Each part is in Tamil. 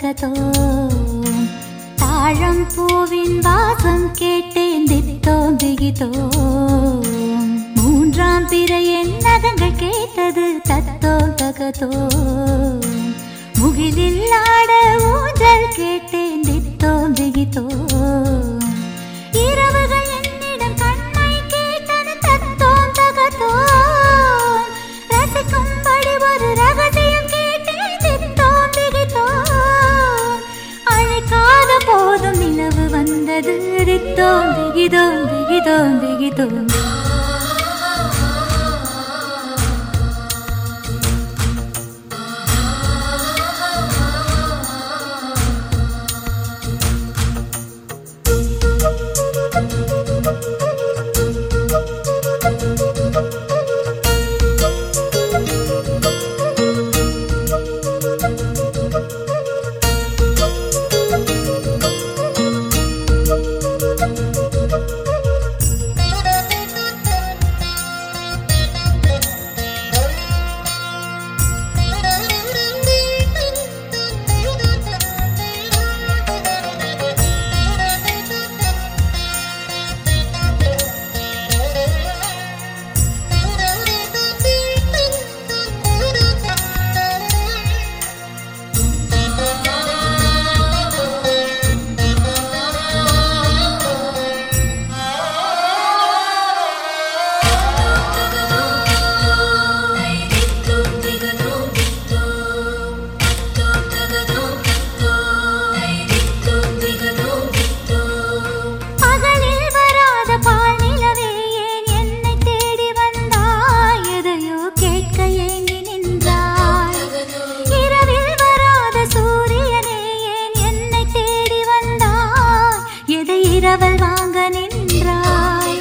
தகதோ தாழம் பூவின் வாசம் கேட்டேன் தித்தோம் திகிதோ மூன்றாம் பிறை என் நகங்கள் கேட்டது தத்தோம் தகதோ முகிலில் ஆட ஊஞ்சல் கேட்டேன் தித்தோம் திகிதோ இரவுகள் என்னிடம் கண்மை கேட்டது தத்தோம் தகதோ ரசிக்கும்படி ஒரு ரகசியம் கேட்டேன் தித்தோம் திகிதோ அழைக்காத போதும் நிலவு வந்தது தித்தோம் திகிதோம் திகிதோம் திகிதோம் பகலில் வராத பால் நிலவே ஏன் என்னை தேடி வந்தாய் எதையோ கேட்க ஏங்கி நின்றாய் இரவில் வராத சூரியனே ஏன் என்னை தேடி வந்தாய் எதை இரவல் வாங்க நின்றாய்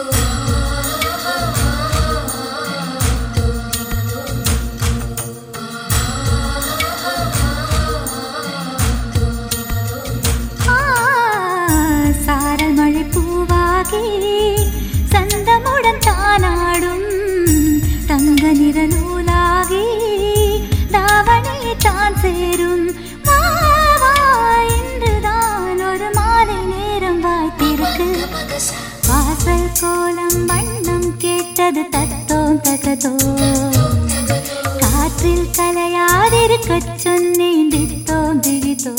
ஆ, சாரல் மழை பூவாகி சந்தமுடன் தானாடும் தங்க நிற நூலாகி தாவணியை தான் சேரும் வா, வா, இன்றுதான் ஒரு மாலை நேரம் வாய்த்திருக்கு வாசல் கோலம் வண்ணம் கேட்டது தத்தோம் தகதோ காற்றில் கலையாதிருக்கச் சொன்னேன் தித்தோம் திகிதோ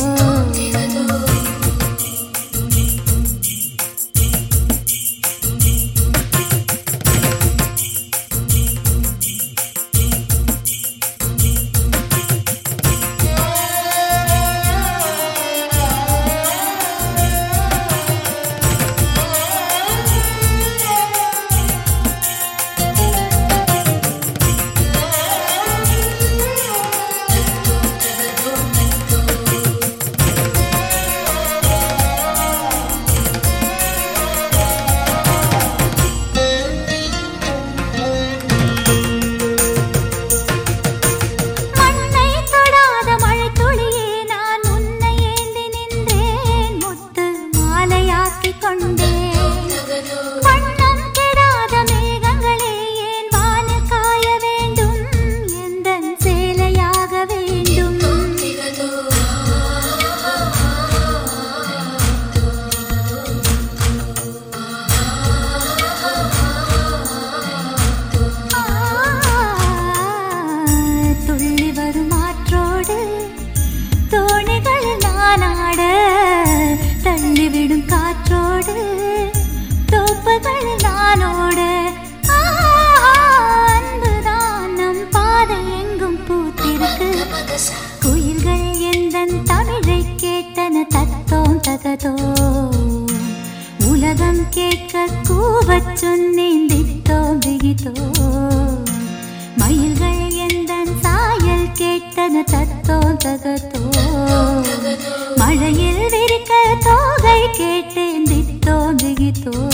மண்ணை தொடாத மழை துளியே நான் உன்னை ஏந்தி நின்றேன் முத்து மாலையாக்கிக் கொண்டேன் வண்ணம் கெடாத மேகங்களே ஏன் வானில் காய வேண்டும் எந்தன் சேலையாக வேண்டும் துள்ளி வரும் ஆற்றோடு தோணிகளில் நானாட தள்ளிவிடும் காற்றோடு தோப்புகளில் நானோட ஆ, அன்புதான் நம் பாதை எங்கும் பூத்திருக்கு குயில்கள் எந்தன் தமிழை கேட்டன தத்தோம் தகதோ உலகம் கேட்க கூவச் சொன்னேன் தித்தோம் திகிதோ மயில்கள் எந்தன் சாயல் கேட்டன தத்தோம் தகதோ மழையில் விரிக்க தோகை கேட்டேன் தித்தோம் திகிதோ